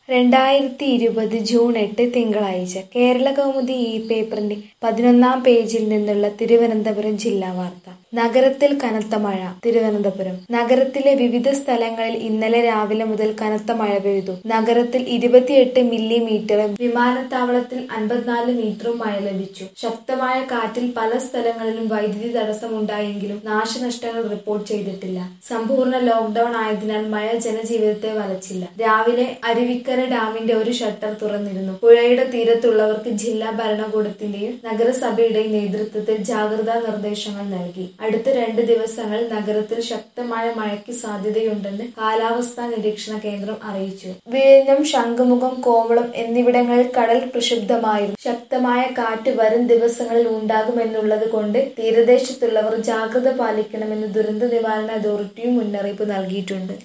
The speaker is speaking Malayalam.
രണ്ടായിരത്തി ഇരുപത് ജൂൺ എട്ട് തിങ്കളാഴ്ച കേരളകൗമുദി ഈ പേപ്പറിന്റെ പതിനൊന്നാം പേജിൽ നിന്നുള്ള തിരുവനന്തപുരം ജില്ലാ വാർത്ത നഗരത്തിൽ കനത്ത മഴ തിരുവനന്തപുരം നഗരത്തിലെ വിവിധ സ്ഥലങ്ങളിൽ ഇന്നലെ രാവിലെ മുതൽ കനത്ത മഴ പെയ്തു നഗരത്തിൽ ഇരുപത്തിയെട്ട് മില്ലിമീറ്ററും വിമാനത്താവളത്തിൽ അൻപത്തിനാല് മീറ്ററും മഴ ലഭിച്ചു ശക്തമായ കാറ്റിൽ പല സ്ഥലങ്ങളിലും വൈദ്യുതി തടസ്സമുണ്ടായെങ്കിലും നാശനഷ്ടങ്ങൾ റിപ്പോർട്ട് ചെയ്തിട്ടില്ല സമ്പൂർണ്ണ ലോക്ഡൌൺ ആയതിനാൽ മഴ ജനജീവിതത്തെ വലച്ചില്ല രാവിലെ അരുവിക്കര ഡാമിന്റെ ഒരു ഷട്ടർ തുറന്നിരുന്നു പുഴയുടെ തീരത്തുള്ളവർക്ക് ജില്ലാ ഭരണകൂടത്തിന്റെയും നഗരസഭയുടെയും നേതൃത്വത്തിൽ ജാഗ്രതാ നിർദ്ദേശങ്ങൾ നൽകി അടുത്ത രണ്ട് ദിവസങ്ങൾ നഗരത്തിൽ ശക്തമായ മഴയ്ക്ക് സാധ്യതയുണ്ടെന്ന് കാലാവസ്ഥാ നിരീക്ഷണ കേന്ദ്രം അറിയിച്ചു വിഴിഞ്ഞം ശംഖുമുഖം കോവളം എന്നിവിടങ്ങളിൽ കടൽ പ്രക്ഷുബ്ധമായിരുന്നു ശക്തമായ കാറ്റ് വരും ദിവസങ്ങളിൽ ഉണ്ടാകുമെന്നുള്ളത് കൊണ്ട് തീരദേശത്തുള്ളവർ ജാഗ്രത പാലിക്കണമെന്ന് ദുരന്ത നിവാരണ അതോറിറ്റിയും മുന്നറിയിപ്പ് നൽകിയിട്ടുണ്ട്